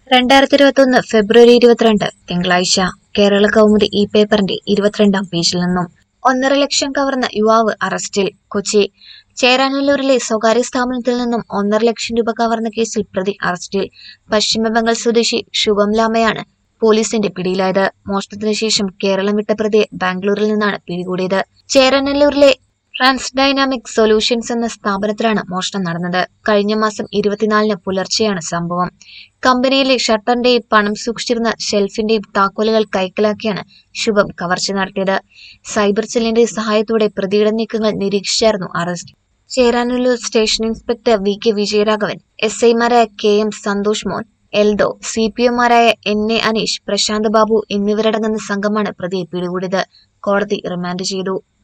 രണ്ടായിരത്തി ഇരുപത്തൊന്ന് ഫെബ്രുവരി ഇരുപത്തിരണ്ട് തിങ്കളാഴ്ച കേരള കൗമുദി ഈ പേപ്പറിന്റെ ഇരുപത്തിരണ്ടാം പേജിൽ നിന്നും ഒന്നര ലക്ഷം കവർന്ന യുവാവ് അറസ്റ്റിൽ കൊച്ചി ചേരാനല്ലൂരിലെ സ്വകാര്യ സ്ഥാപനത്തിൽ നിന്നും ഒന്നര ലക്ഷം രൂപ കവർന്ന കേസിൽ പ്രതി അറസ്റ്റിൽ പശ്ചിമബംഗാൾ സ്വദേശി ശുഭം ലാമയാണ് പോലീസിന്റെ പിടിയിലായത് മോഷണത്തിന് ശേഷം കേരളം വിട്ട പ്രതിയെ ബാംഗ്ലൂരിൽ നിന്നാണ് പിടികൂടിയത് ചേരാനല്ലൂരിലെ ട്രാൻസ് ഡൈനാമിക് സൊല്യൂഷൻസ് എന്ന സ്ഥാപനത്തിലാണ് മോഷണം നടന്നത് കഴിഞ്ഞ മാസം ഇരുപത്തിനാലിന് പുലർച്ചെയാണ് സംഭവം കമ്പനിയിലെ ഷട്ടറിന്റെയും പണം സൂക്ഷിച്ചിരുന്ന ഷെൽഫിന്റെയും താക്കോലുകൾ കൈക്കലാക്കിയാണ് ശുഭം കവർച്ച നടത്തിയത് സൈബർ സെല്ലിന്റെ സഹായത്തോടെ പ്രതിയുടെ നീക്കങ്ങൾ നിരീക്ഷിച്ചായിരുന്നു arrest Cheranallur station inspector V K Vijayaraghavan S ഐമാരായ K M Santhosh Mon Eldho C P എമാരായ എൻ എ അനീഷ് പ്രശാന്ത് ബാബു എന്നിവരടങ്ങുന്ന സംഘമാണ് പ്രതിയെ പിടികൂടിയത് കോടതി റിമാൻഡ് ചെയ്തു